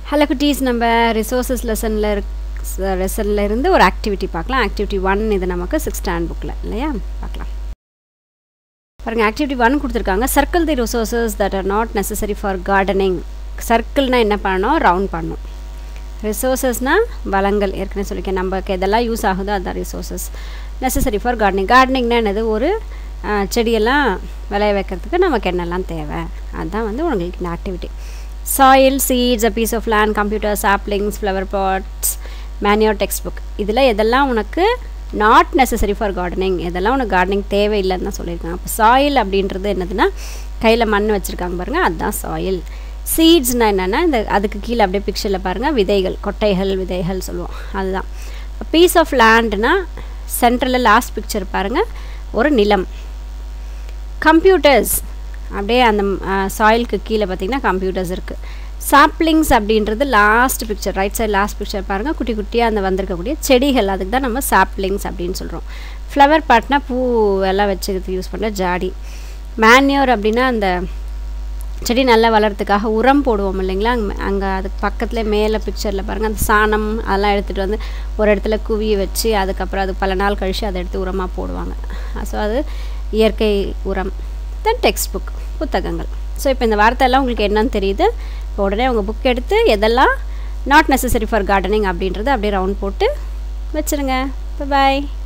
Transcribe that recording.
hello குட்டீஸ் நம்ம resources லெசனில் லெசனில் இருந்து ஒரு ஆக்டிவிட்டி பார்க்கலாம் ஆக்டிவிட்டி ஒன் இது நமக்கு சிக்ஸ் ஸ்டாண்ட் புக்கில் இல்லையா பார்க்கலாம் பாருங்கள் ஆக்டிவிட்டி ஒன் கொடுத்துருக்காங்க circle the resources that are not necessary for gardening சர்க்கிள்னால் என்ன பண்ணணும் ரவுண்ட் பண்ணணும் ரிசோர்ஸஸ்னால் வளங்கள் ஏற்கனவே சொல்லியிருக்கேன் நமக்கு எதெல்லாம் யூஸ் ஆகுதோ அதுதான் ரிசோர்ஸஸ் நெசசரி ஃபார் கார்டனிங் கார்டனிங்னா என்னது ஒரு செடியெல்லாம் விளைய வைக்கிறதுக்கு நமக்கு என்னெல்லாம் தேவை அதுதான் வந்து உங்களுக்கு இந்த activity soil seeds a piece of land computer saplings flower pots manure text book இதில் எதெல்லாம் உனக்கு நாட் நெசசரி ஃபார் கார்டனிங் இதெல்லாம் உனக்கு கார்டனிங் தேவையில்லைன்னு தான் சொல்லியிருக்காங்க அப்போ சாயில் அப்படின்றது என்னதுன்னா கையில் மண் வச்சுருக்காங்க பாருங்கள் அதுதான் சாயில் சீட்ஸ்னால் என்னென்னா இந்த அதுக்கு கீழே அப்படியே பிக்சரில் பாருங்கள் விதைகள் கொட்டைகள் விதைகள் சொல்லுவோம் அதுதான் பீஸ் ஆஃப் லேண்ட்னா சென்ட்ரலில் லாஸ்ட் பிக்சர் பாருங்கள் ஒரு நிலம் கம்ப்யூட்டர்ஸ் அப்படியே அந்த சாயிலுக்கு கீழே பார்த்திங்கன்னா கம்ப்யூட்டர்ஸ் இருக்குது சாப்ளிங்ஸ் அப்படின்றது last picture right side last picture பாருங்கள் குட்டி குட்டியாக அந்த வந்திருக்கக்கூடிய செடிகள் அதுக்கு தான் நம்ம சாப்ளிங்ஸ் அப்படின்னு சொல்கிறோம் ஃப்ளவர் பாட்னா பூ எல்லாம் வச்சுக்கிறதுக்கு யூஸ் பண்ணுற ஜாடி மேன்யூர் அப்படின்னா அந்த செடி நல்லா வளர்கிறதுக்காக உரம் போடுவோம் இல்லைங்களா அங்கே அங்கே அதுக்கு பக்கத்தில் மேலே பிக்சரில் பாருங்கள் அந்த சாணம் அதெல்லாம் எடுத்துகிட்டு வந்து ஒரு இடத்துல குவி வச்சு அதுக்கப்புறம் அது பல நாள் கழித்து அதை எடுத்து உரமாக போடுவாங்க ஸோ அது இயற்கை உரம் தென் டெக்ஸ்ட் புக் புத்தகங்கள் ஸோ இப்போ இந்த வார்த்தையெல்லாம் உங்களுக்கு என்னன்னு தெரியுது இப்போ உடனே உங்கள் புக் எடுத்து எதெல்லாம் நாட் நெசசரி ஃபார் கார்டனிங் அப்படின்றத அப்படியே ரவுண்ட் போட்டு வச்சுருங்க பாய்